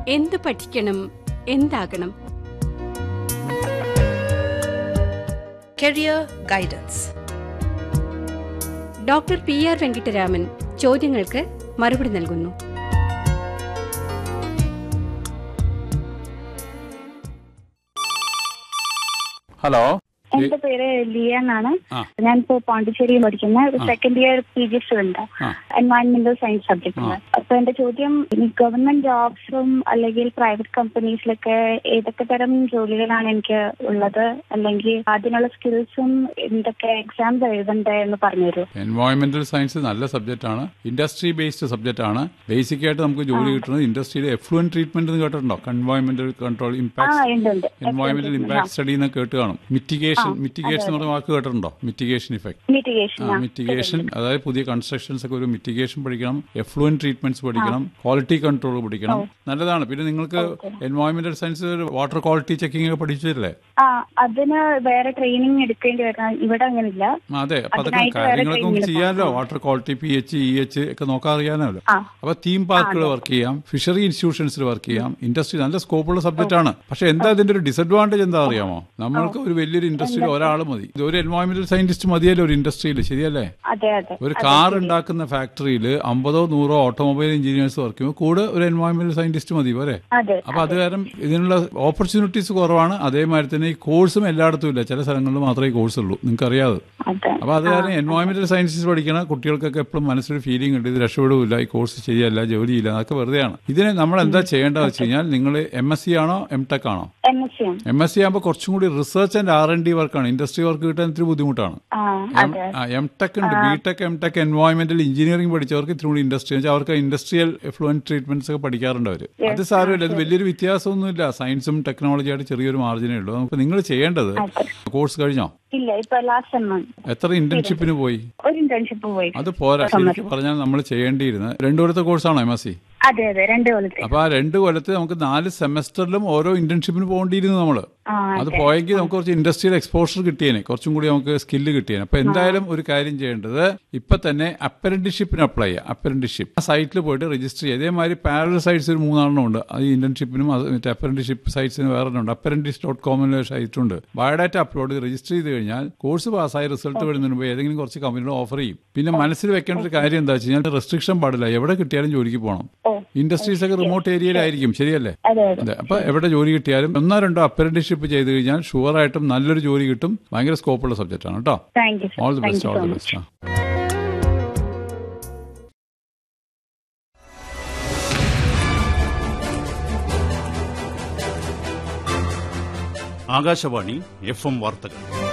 എന്തു പഠിക്കണം എന്താകണം Career Guidance. Doctor P R Venkitaraman ചോദ്യങ്ങൾക്ക് മറുപടി നൽകുന്നു ഹലോ എന്റെ പേര് ലിയ എന്നാണ് ആ. ഞാനിപ്പോ പോണ്ടിച്ചേരിയിൽ പഠിക്കുന്ന ഒരു second year P G student ആ. എൻവയൺമെന്റൽ സയൻസ് സബ്ജക്റ്റിന് അപ്പൊ എന്റെ ചോദ്യം ഈ ഗവൺമെന്റ് ജോബ്സും അല്ലെങ്കിൽ പ്രൈവറ്റ് കമ്പനീസിലൊക്കെ ഏതൊക്കെ തരം ജോലികളാണ് എനിക്ക് ഉള്ളത് അല്ലെങ്കിൽ അതിനുള്ള സ്കിൽസും എന്തൊക്കെ എക്സാംസ് എഴുതണ്ടേ എന്ന് പറഞ്ഞുതരൂ എൻവയോൺമെന്റൽ സയൻസ് നല്ല സബ്ജക്റ്റ് ആണ് ഇൻഡസ്ട്രി ബേസ്ഡ് സബ്ജക്റ്റ് ആണ് ബേസിക് ആയിട്ട് നമുക്ക് ജോലി കിട്ടുന്നത് ഇൻഡസ്ട്രിയിലെ എഫ്ലുവൻ ട്രീറ്റ്മെന്റ് എന്ന് കേട്ടിട്ടുണ്ടോ എൻവയോൺമെന്റൽ കൺട്രോൾ ആ ഇമ്പാക്ട് ഉണ്ട് ഉണ്ട് എൻവയോൺമെന്റൽ ഇമ്പാക്ട് സ്റ്റഡി എന്ന് കേട്ട് കാണും മിറ്റിഗേഷൻ മിറ്റിഗേഷൻ എന്ന് പറഞ്ഞ വാക്ക് കേട്ടിട്ടുണ്ടോ മിറ്റിഗേഷൻ ഇഫക്ട് മിറ്റിഗേഷൻ ആ മിറ്റിഗേഷൻ അതായത് പുതിയ കൺസ്ട്രക്ഷൻസ് ഒക്കെ ഒരു മിറ്റിഗേഷൻ പഠിക്കണം എഫ്ലുവൻ ട്രീറ്റ്മെന്റ്സ് പഠിക്കണം ക്വാളിറ്റി കൺട്രോൾ പഠിക്കണം നല്ലതാണ് പിന്നെ നിങ്ങൾക്ക് എൻവയോൺമെന്റൽ സയൻസ് വാട്ടർ ക്വാളിറ്റി ചെക്കിംഗ് ഒക്കെ പഠിച്ചില്ലേ ആ അതിന് വേറെ ട്രെയിനിങ് എടുക്കേണ്ടി വരണം ഇവിടെ അങ്ങനില്ല ആ, അതെ അപ്പൊ അതൊക്കെ അതിനായിട്ട് വേറെ കാര്യങ്ങളൊക്കെ നമുക്ക് training ചെയ്യാമല്ലോ water quality P H E H ഒക്കെ നോക്കാൻ അറിയാമല്ലോ ആ. അപ്പൊ തീം പാർക്കുകൾ വർക്ക് ചെയ്യാം ഫിഷറി ഇൻസ്റ്റിറ്റ്യൂഷൻസിൽ വർക്ക് ചെയ്യാം ഇൻഡസ്ട്രി നല്ല സ്കോപ്പുള്ള സബ്ജക്റ്റ് ആണ് പക്ഷെ എന്താ ഇതിന്റെ ഒരു ഡിസഡ്വാൻറ്റേജ് എന്താ അറിയാമോ നമ്മൾക്ക് ഒരു വലിയൊരു ഇൻഡസ്ട്രിയിൽ ഒരാൾ മതി ഇത് ഒരു എൻവയോൺമെന്റൽ സയന്റിസ്റ്റ് മതിയല്ലോ ഒരു ഇൻഡസ്ട്രിയിൽ ശരിയല്ലേ അതെ അതെ ഒരു കാർ ഉണ്ടാക്കുന്ന ഫാക്ടറിയിൽ അമ്പതോ നൂറോ ഓട്ടോമൊബൈൽ എഞ്ചിനീയേഴ്സ് വർക്ക് ചെയ്യുമ്പോൾ കൂടെ ഒരു എൻവയോൺമെന്റൽ സയന്റിസ്റ്റ് മതി പോരെ അതെ അപ്പൊ അത് കാരണം ഇതിനുള്ള ഓപ്പർച്യൂണിറ്റീസ് കുറവാണ് അതേമാതിരി തന്നെ ഈ കോഴ്സും എല്ലായിടത്തും ഇല്ല ചില സ്ഥലങ്ങളിൽ മാത്രമേ ഈ കോഴ്സ് ഉള്ളൂ നിങ്ങൾക്ക് അറിയാതെ അതെ അപ്പൊ അത് കാരണം എൻവയോൺമെന്റൽ സയൻസസ് പഠിക്കണ കുട്ടികൾക്കൊക്കെ എപ്പോഴും മനസ്സിലൊരു ഫീലിംഗ് ഉണ്ട് ഇത് രക്ഷപ്പെടില്ല ഈ കോഴ്സ് ശരിയല്ല ജോലിയില്ല അതൊക്കെ വെറുതെയാണ് ഇതിന് നമ്മൾ എന്താ ചെയ്യേണ്ടത് വെച്ച് കഴിഞ്ഞാൽ നിങ്ങൾ എം എസ് സി ആണോ എം ടെക് ആണോ M S C M S C ആകുമ്പോൾ കുറച്ചും കൂടി research and R N D വർക്കാണ് ഇൻഡസ്ട്രി വർക്ക് കിട്ടാൻ ഇത്തിരി ബുദ്ധിമുട്ടാണ് ആ അതെ എം ടെക് ഉണ്ട് ബി ടെക് എം ടെക് എൻവയോൺമെന്റൽ എഞ്ചിനീയറിംഗ് പഠിച്ചവർക്ക് ഇത്തിരി കൂടി ഇൻഡസ്ട്രി വെച്ചാൽ അവർക്ക് ഇൻഡസ്ട്രിയൽ എഫ്ലുവൻറ്റ് ട്രീറ്റ്മെന്റ്സ് ഒക്കെ പഠിക്കാറുണ്ട് അവർ അത് സാരമില്ല അത് വലിയൊരു വ്യത്യാസമൊന്നുമില്ല സയൻസും ടെക്നോളജിയായിട്ട് ചെറിയൊരു മാർജിനേ ഉള്ളൂ അപ്പൊ നിങ്ങൾ ചെയ്യേണ്ടത് കോഴ്സ് കഴിഞ്ഞോ ഇല്ല ഇപ്പൊ ലാസ്റ്റ് സെമ്മ എത്ര ഇന്റേൺഷിപ്പിന് പോയി ഒരു ഇന്റേൺഷിപ്പ് പോയി അത് പോരാ ശരിക്കും പറഞ്ഞാൽ നമ്മൾ ചെയ്യേണ്ടിയിരുന്നത് രണ്ടു കൊല്ലത്തെ കോഴ്സാണോ എം എസ് സി അതെ അതെ രണ്ട് കൊല്ലത്തെ അപ്പൊ ആ രണ്ട് കൊല്ലത്ത് നമുക്ക് നാല് സെമസ്റ്ററിലും ഓരോ ഇന്റേൺഷിപ്പിന് പോകേണ്ടിയിരുന്നു നമ്മള് ആ അത് പോയെങ്കിൽ നമുക്ക് കുറച്ച് ഇൻഡസ്ട്രിയൽ എക്സ്പോഷർ കിട്ടിയേനെ കുറച്ചും കൂടി നമുക്ക് സ്കില്ല് കിട്ടിയേനെ അപ്പൊ എന്തായാലും ഒരു കാര്യം ചെയ്യേണ്ടത് ഇപ്പൊ തന്നെ അപ്പരന്റിഷിപ്പിന് അപ്ലൈ ചെയ്യുക അപ്പരന്റിഷിപ്പ് ആ സൈറ്റിൽ പോയിട്ട് രജിസ്റ്റർ ചെയ്യുക ഇതേമാതിരി പാരൽ സൈറ്റ്സ് ഒരു മൂന്നെണ്ണം ഉണ്ട് അത് ഇന്റേൺഷിപ്പിനും അത് മറ്റേ അപ്പരന്റിഷിപ്പ് സൈറ്റ്സിന് വേറെ ഉണ്ട് അപ്പരന്റിസ് ഡോട്ട് കോമിൽ സൈറ്റ് ഉണ്ട് ബയോഡാറ്റ അപ്ലോഡ് ചെയ്ത് രജിസ്റ്റർ ചെയ്ത് കഴിഞ്ഞാൽ കോഴ്സ് പാസ്സായി റിസൾട്ട് വരുന്നതിന് മുമ്പ് ഏതെങ്കിലും കുറച്ച് കമ്പനികൾ ഓഫർ ചെയ്യും പിന്നെ മനസ്സിൽ വെക്കേണ്ട ഒരു കാര്യം എന്താ വെച്ച് കഴിഞ്ഞാൽ റെസ്ട്രിക്ഷൻ പാടില്ല എവിടെ കിട്ടിയാലും ജോലിക്ക് പോകണം ഓ ഇൻഡസ്ട്രീസ് ഒക്കെ റിമോട്ട് ഏരിയയിലായിരിക്കും ശരിയല്ലേ അതെ അതെ അതെ അപ്പൊ എവിടെ ജോലി കിട്ടിയാലും ഒന്നോ രണ്ടോ അപ്രന്റീഷിപ്പ് ചെയ്ത് കഴിഞ്ഞാൽ ഷുവർ ആയിട്ടും നല്ലൊരു ജോലി കിട്ടും ഭയങ്കര സ്കോപ്പുള്ള സബ്ജക്റ്റ് ആണ് കേട്ടോ thank you all the thank best you all so the much best Akashvani F M വാർത്തകൾ